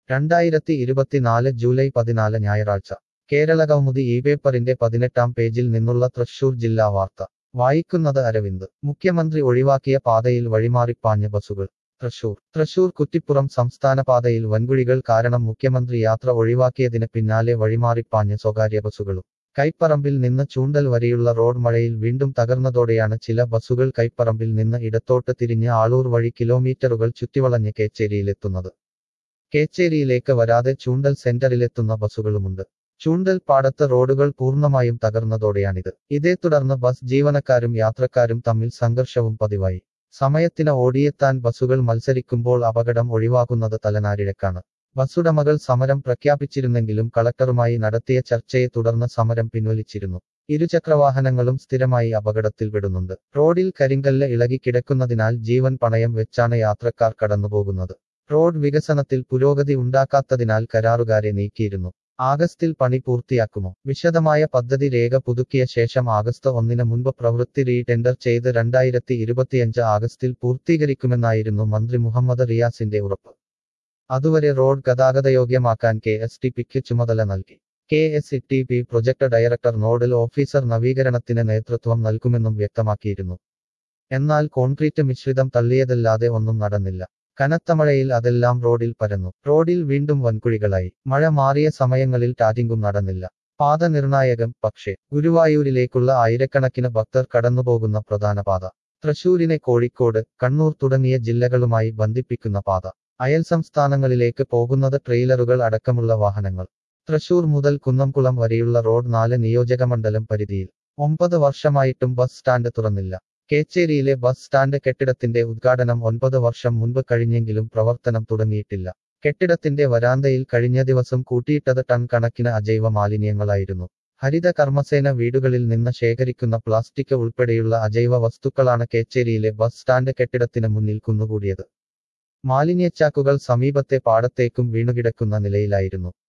രണ്ടായിരത്തി ഇരുപത്തിനാല് ജൂലൈ പതിനാല് ഞായറാഴ്ച കേരള കൗമുദി ഈ പേപ്പറിന്റെ പതിനെട്ടാം പേജിൽ നിന്നുള്ള തൃശൂർ ജില്ലാ വാർത്ത വായിക്കുന്നത് അരവിന്ദ് മുഖ്യമന്ത്രി ഒഴിവാക്കിയ പാതയിൽ വഴിമാറിപ്പാഞ്ഞ ബസുകൾ തൃശൂർ തൃശൂർ കുറ്റിപ്പുറം സംസ്ഥാന പാതയിൽ വൻകുഴികൾ കാരണം മുഖ്യമന്ത്രി യാത്ര ഒഴിവാക്കിയതിന് പിന്നാലെ വഴിമാറിപ്പാഞ്ഞ് സ്വകാര്യ ബസുകളും കൈപ്പറമ്പിൽ നിന്ന് ചൂണ്ടൽ വരെയുള്ള റോഡ് മഴയിൽ വീണ്ടും തകർന്നതോടെയാണ് ചില ബസുകൾ കൈപ്പറമ്പിൽ നിന്ന് ഇടത്തോട്ട് തിരിഞ്ഞ് ആളൂർ വഴി കിലോമീറ്ററുകൾ ചുറ്റിവളഞ്ഞ് കേച്ചേരിയിലെത്തുന്നത് കേച്ചേരിയിലേക്ക് വരാതെ ചൂണ്ടൽ സെന്ററിലെത്തുന്ന ബസുകളുമുണ്ട് ചൂണ്ടൽ പാടത്ത് റോഡുകൾ പൂർണ്ണമായും തകർന്നതോടെയാണിത് ഇതേ തുടർന്ന് ബസ് ജീവനക്കാരും യാത്രക്കാരും തമ്മിൽ സംഘർഷവും പതിവായി സമയത്തിന് ഓടിയെത്താൻ ബസുകൾ മത്സരിക്കുമ്പോൾ അപകടം ഒഴിവാക്കുന്നത് തലനാരിഴക്കാണ് ബസുടമകൾ സമരം പ്രഖ്യാപിച്ചിരുന്നെങ്കിലും കളക്ടറുമായി നടത്തിയ ചർച്ചയെ തുടർന്ന് സമരം പിൻവലിച്ചിരുന്നു ഇരുചക്രവാഹനങ്ങളും സ്ഥിരമായി അപകടത്തിൽപ്പെടുന്നുണ്ട് റോഡിൽ കരിങ്കല്ല് ഇളകി കിടക്കുന്നതിനാൽ ജീവൻ പണയം വെച്ചാണ് യാത്രക്കാർ കടന്നുപോകുന്നത് റോഡ് വികസനത്തിൽ പുരോഗതി ഉണ്ടാക്കാത്തതിനാൽ കരാറുകാരെ നീക്കിയിരുന്നു ആഗസ്റ്റിൽ പണി പൂർത്തിയാക്കുമോ വിശദമായ പദ്ധതി രേഖ പുതുക്കിയ ശേഷം ആഗസ്റ്റ് ഒന്നിന് മുൻപ് പ്രവൃത്തി റീ ടെൻഡർ ചെയ്ത് രണ്ടായിരത്തി ഇരുപത്തിയഞ്ച് ആഗസ്റ്റിൽ പൂർത്തീകരിക്കുമെന്നായിരുന്നു മന്ത്രി മുഹമ്മദ് റിയാസിന്റെ ഉറപ്പ് അതുവരെ റോഡ് ഗതാഗതയോഗ്യമാക്കാൻ കെ എസ് ടി പിക്ക് ചുമതല നൽകി K S T P project director nodal officer നവീകരണത്തിന് നേതൃത്വം നൽകുമെന്നും വ്യക്തമാക്കിയിരുന്നു എന്നാൽ കോൺക്രീറ്റ് മിശ്രിതം തള്ളിയതല്ലാതെ ഒന്നും നടന്നില്ല കനത്ത മഴയിൽ അതെല്ലാം റോഡിൽ പരന്നു റോഡിൽ വീണ്ടും വൻകുഴികളായി മഴ മാറിയ സമയങ്ങളിൽ ടാറ്റിംഗും നടന്നില്ല പാത നിർണായകം പക്ഷേ ഗുരുവായൂരിലേക്കുള്ള ആയിരക്കണക്കിന് ഭക്തർ കടന്നുപോകുന്ന പ്രധാന പാത തൃശൂരിനെ കോഴിക്കോട് കണ്ണൂർ തുടങ്ങിയ ജില്ലകളുമായി ബന്ധിപ്പിക്കുന്ന പാത അയൽ സംസ്ഥാനങ്ങളിലേക്ക് പോകുന്നത് ട്രെയിലറുകൾ അടക്കമുള്ള വാഹനങ്ങൾ തൃശൂർ മുതൽ കുന്നംകുളം വരെയുള്ള റോഡ് നാല് നിയോജകമണ്ഡലം പരിധിയിൽ ഒമ്പത് വർഷമായിട്ടും ബസ് സ്റ്റാൻഡ് തുറന്നില്ല കേച്ചേരിയിലെ ബസ് സ്റ്റാൻഡ് കെട്ടിടത്തിന്റെ ഉദ്ഘാടനം ഒൻപത് വർഷം മുൻപ് കഴിഞ്ഞെങ്കിലും പ്രവർത്തനം തുടങ്ങിയിട്ടില്ല കെട്ടിടത്തിന്റെ വരാന്തയിൽ കഴിഞ്ഞ ദിവസം കൂട്ടിയിട്ടത് ടൺ കണക്കിന് അജൈവ മാലിന്യങ്ങളായിരുന്നു ഹരിത കർമ്മസേന വീടുകളിൽ നിന്ന് ശേഖരിക്കുന്ന പ്ലാസ്റ്റിക് ഉൾപ്പെടെയുള്ള അജൈവ വസ്തുക്കളാണ് കേച്ചേരിയിലെ ബസ് സ്റ്റാൻഡ് കെട്ടിടത്തിന് മുന്നിൽ കുന്നുകൂടിയത് മാലിന്യച്ചാക്കുകൾ സമീപത്തെ പാടത്തേക്കും വീണുകിടക്കുന്ന നിലയിലായിരുന്നു